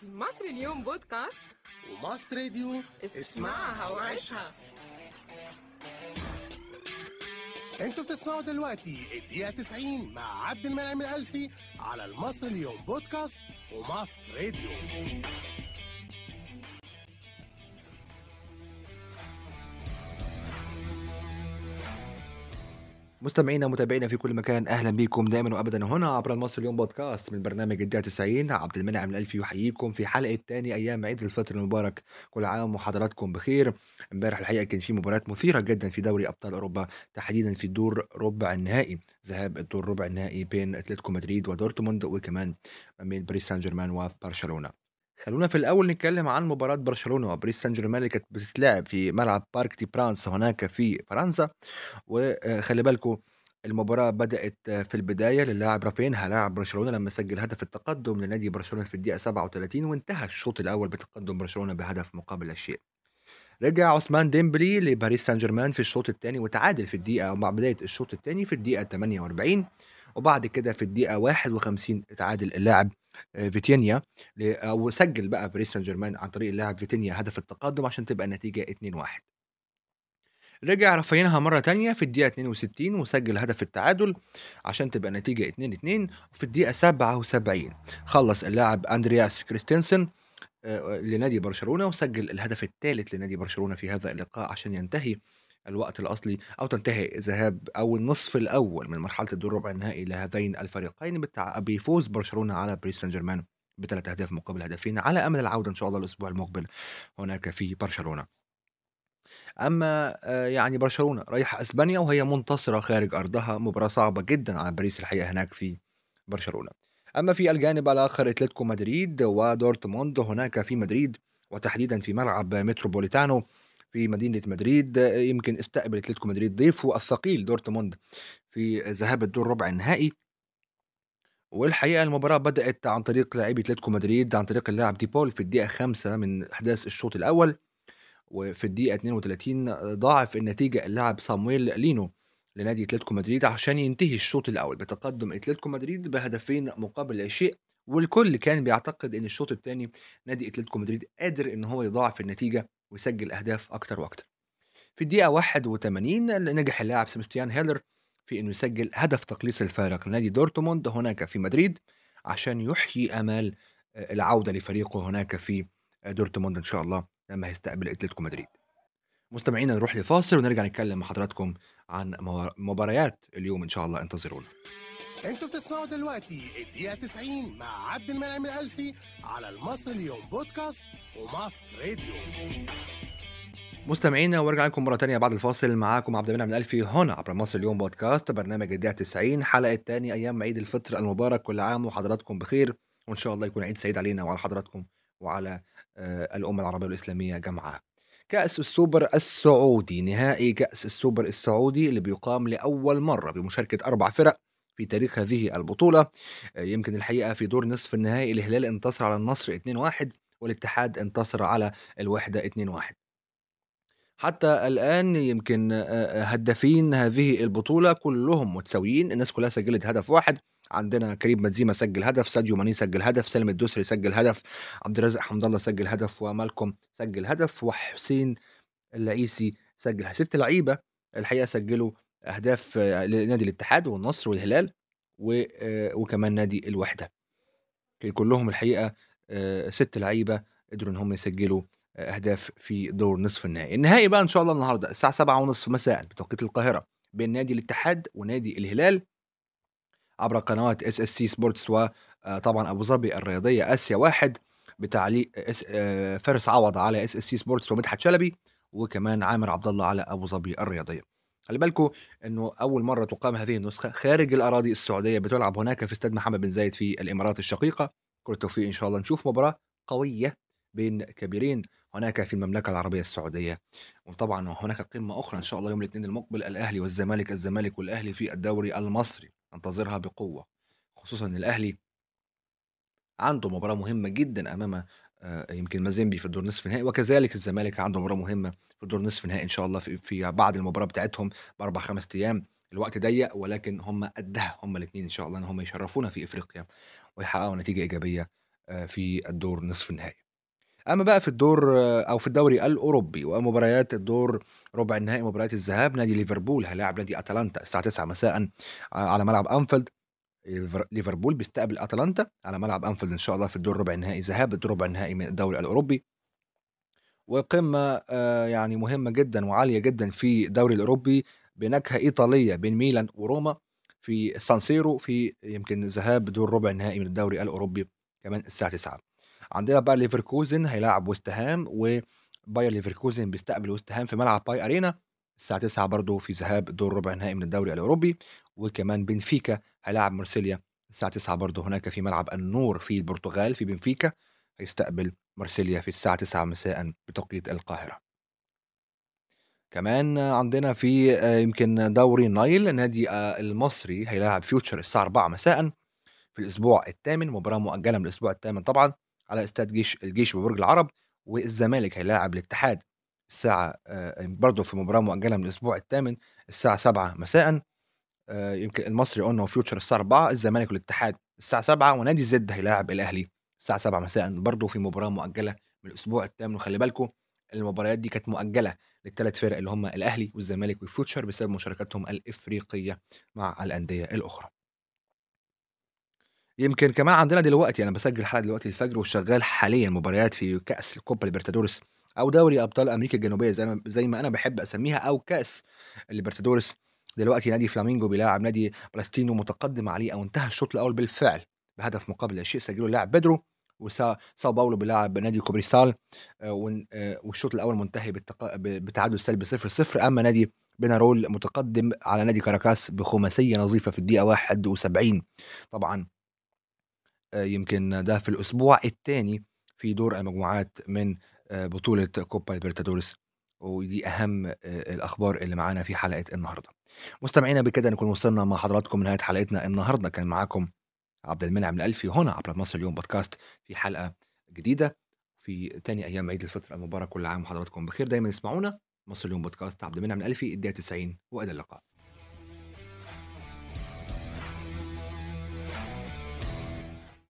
مصر اليوم بودكاست وماست راديو اسمعها وعيشها انتوا بتسمعوا دلوقتي الدقيقة 90 مع عبد المنعم الألفي على المصر اليوم بودكاست وماست راديو مستمعينا ومتابعينا في كل مكان اهلا بكم دائما وابدا هنا عبر المصري اليوم بودكاست من برنامج الدقيقه 90 عبد المنعم الالفي يحييكم في حلقه ثاني ايام عيد الفطر المبارك كل عام وحضراتكم بخير امبارح الحقيقه كان في مباريات مثيره جدا في دوري ابطال اوروبا تحديدا في الدور ربع النهائي ذهاب الدور ربع النهائي بين اتلتيكو مدريد ودورتموند وكمان بين باريس سان جيرمان وبرشلونه خلونا في الاول نتكلم عن مباراه برشلونه وباريس سان جيرمان اللي كانت بتتلعب في ملعب بارك دي برانس هناك في فرنسا وخلي بالكم المباراة بدأت في البداية للاعب رافينها لاعب برشلونة لما سجل هدف التقدم لنادي برشلونة في الدقيقة 37 وانتهى الشوط الأول بتقدم برشلونة بهدف مقابل لا شيء. رجع عثمان ديمبلي لباريس سان جيرمان في الشوط الثاني وتعادل في الدقيقة مع بداية الشوط الثاني في الدقيقة 48 وبعد كده في الدقيقة 51 تعادل اللاعب آه، فيتينيا ل- او سجل بقى باريس سان جيرمان عن طريق اللاعب فيتينيا هدف التقدم عشان تبقى النتيجة 2-1. رجع رافينها مرة تانية في الدقيقة 62 وسجل هدف التعادل عشان تبقى النتيجة 2-2 وفي الدقيقة 77 خلص اللاعب أندرياس كريستنسن آه، لنادي برشلونة وسجل الهدف الثالث لنادي برشلونة في هذا اللقاء عشان ينتهي الوقت الأصلي أو تنتهي ذهاب أو النصف الأول من مرحلة الدور ربع النهائي لهذين الفريقين بالتع- بفوز برشلونة على باريس سان جيرمان بثلاث أهداف مقابل هدفين على أمل العودة إن شاء الله الأسبوع المقبل هناك في برشلونة اما آه، يعني برشلونه رايحه اسبانيا وهي منتصره خارج ارضها مباراه صعبه جدا على باريس الحقيقه هناك في برشلونه اما في الجانب الاخر اتلتيكو مدريد ودورتموند هناك في مدريد وتحديدا في ملعب متروبوليتانو في مدينه مدريد آه، يمكن استقبل اتلتيكو مدريد ضيفه الثقيل دورتموند في ذهاب الدور ربع النهائي والحقيقه المباراه بدات عن طريق لاعبي اتلتيكو مدريد عن طريق اللاعب ديبول في الدقيقه 5 من احداث الشوط الاول وفي الدقيقة 32 ضاعف النتيجة اللاعب صامويل لينو لنادي اتلتيكو مدريد عشان ينتهي الشوط الأول بتقدم اتلتيكو مدريد بهدفين مقابل لا شيء والكل كان بيعتقد ان الشوط الثاني نادي اتلتيكو مدريد قادر ان هو يضاعف النتيجة ويسجل أهداف أكتر وأكتر. في الدقيقة 81 نجح اللاعب سيباستيان هيلر في انه يسجل هدف تقليص الفارق لنادي دورتموند هناك في مدريد عشان يحيي امال آه، العودة لفريقه هناك في آه، دورتموند ان شاء الله لما هيستقبل اتلتيكو مدريد. مستمعينا نروح لفاصل ونرجع نتكلم مع حضراتكم عن مو- مباريات اليوم ان شاء الله انتظرونا. انتوا بتسمعوا دلوقتي الدقيقة 90 مع عبد المنعم الألفي على المصر اليوم بودكاست وماست راديو مستمعينا وارجع لكم مره تانية بعد الفاصل معاكم عبد المنعم الالفي هنا عبر مصر اليوم بودكاست برنامج الدقيقه 90 حلقه تاني ايام عيد الفطر المبارك كل عام وحضراتكم بخير وان شاء الله يكون عيد سعيد علينا وعلى حضراتكم وعلى آه، الامه العربيه والاسلاميه جمعاء. كأس السوبر السعودي نهائي كأس السوبر السعودي اللي بيقام لأول مرة بمشاركة أربع فرق في تاريخ هذه البطولة آه، يمكن الحقيقة في دور نصف النهائي الهلال انتصر على النصر 2-1 والاتحاد انتصر على الوحدة 2-1 حتى الآن يمكن آه، آه، هدافين هذه البطولة كلهم متساويين الناس كلها سجلت هدف واحد عندنا كريم بنزيما سجل هدف ساديو ماني سجل هدف سالم الدوسري سجل هدف عبد الرازق حمد الله سجل هدف ومالكم سجل هدف وحسين العيسي سجل ست لعيبة الحقيقة سجلوا أهداف آه، لنادي الاتحاد والنصر والهلال و- آه، وكمان نادي الوحدة كان كلهم الحقيقة آه، ست لعيبة قدروا إن هم يسجلوا آه، أهداف في دور نصف النهائي النهائي بقى إن شاء الله النهاردة الساعة سبعة ونصف مساء بتوقيت القاهرة بين نادي الاتحاد ونادي الهلال عبر قنوات اس اس سي سبورتس وطبعا ابو ظبي الرياضيه اسيا واحد بتعليق اس آه، فارس عوض على اس اس سي سبورتس ومدحت شلبي وكمان عامر عبد الله على ابو ظبي الرياضيه خلي بالكم انه اول مره تقام هذه النسخه خارج الاراضي السعوديه بتلعب هناك في استاد محمد بن زايد في الامارات الشقيقه كل التوفيق ان شاء الله نشوف مباراه قويه بين كبيرين هناك في المملكه العربيه السعوديه وطبعا هناك قمه اخرى ان شاء الله يوم الاثنين المقبل الاهلي والزمالك الزمالك والاهلي في الدوري المصري ننتظرها بقوه خصوصا إن الاهلي عنده مباراه مهمه جدا امام آه، يمكن مازيمبي في الدور نصف النهائي وكذلك الزمالك عنده مباراه مهمه في الدور نصف النهائي ان شاء الله في, في بعد المباراه بتاعتهم باربع خمس ايام الوقت ضيق ولكن هم قدها هم الاثنين ان شاء الله ان هم يشرفونا في افريقيا ويحققوا نتيجه ايجابيه آه، في الدور نصف النهائي اما بقى في الدور آه، او في الدوري الاوروبي ومباريات الدور ربع النهائي مباريات الذهاب نادي ليفربول هيلاعب نادي اتلانتا الساعه 9 مساء على ملعب انفيلد ليفر- ليفربول بيستقبل اتلانتا على ملعب انفيلد ان شاء الله في الدور ربع النهائي ذهاب الدور ربع النهائي من الدوري الاوروبي وقمه آه، يعني مهمه جدا وعاليه جدا في الدوري الاوروبي بنكهه ايطاليه بين ميلان وروما في سان سيرو في يمكن ذهاب دور ربع النهائي من الدوري الاوروبي كمان الساعه 9 عندنا بقى ليفركوزن هيلاعب ويست هام وباير ليفركوزن بيستقبل ويست هام في ملعب باي ارينا الساعه 9 برضه في ذهاب دور ربع النهائي من الدوري الاوروبي وكمان بنفيكا هيلاعب مارسيليا الساعه 9 برضه هناك في ملعب النور في البرتغال في بنفيكا هيستقبل مارسيليا في الساعه 9 مساء بتوقيت القاهره كمان عندنا في آه، يمكن دوري النايل النادي آه، المصري هيلاعب فيوتشر الساعه 4 مساء في الاسبوع الثامن مباراه مؤجله من الاسبوع الثامن طبعا على استاد جيش الجيش ببرج العرب والزمالك هيلاعب الاتحاد الساعه آه، برضه في مباراه مؤجله من الاسبوع الثامن الساعه 7 مساء آه، يمكن المصري قلنا وفيوتشر الساعه 4 الزمالك والاتحاد الساعه 7 ونادي زد هيلاعب الاهلي الساعه 7 مساء برضه في مباراه مؤجله من الاسبوع الثامن وخلي بالكم المباريات دي كانت مؤجله للثلاث فرق اللي هم الاهلي والزمالك والفيوتشر بسبب مشاركتهم الافريقيه مع الانديه الاخرى يمكن كمان عندنا دلوقتي انا بسجل حلقه دلوقتي الفجر وشغال حاليا مباريات في كاس الكوبا ليبرتادوريس او دوري ابطال امريكا الجنوبيه زي ما زي ما انا بحب اسميها او كاس الليبرتادوريس دلوقتي نادي فلامينجو بيلاعب نادي بلاستينو متقدم عليه او انتهى الشوط الاول بالفعل بهدف مقابل لا شيء سجله اللاعب بيدرو وساو باولو بيلاعب نادي كوبريستال آه، ون- آه، والشوط الاول منتهي بالتق... ب- بتعادل سلبي 0 0 اما نادي بينارول متقدم على نادي كاراكاس بخماسيه نظيفه في الدقيقه 71 طبعا آه، يمكن ده في الاسبوع الثاني في دور المجموعات من آه، بطوله كوبا ليبرتادوريس ودي اهم آه، الاخبار اللي معانا في حلقه النهارده مستمعينا بكده نكون وصلنا مع حضراتكم لنهايه حلقتنا النهارده كان معاكم عبد المنعم الالفي هنا عبر مصر اليوم بودكاست في حلقه جديده في تاني ايام عيد الفطر المبارك كل عام وحضراتكم بخير دايما اسمعونا مصر اليوم بودكاست عبد المنعم الالفي الدقيقه 90 والى اللقاء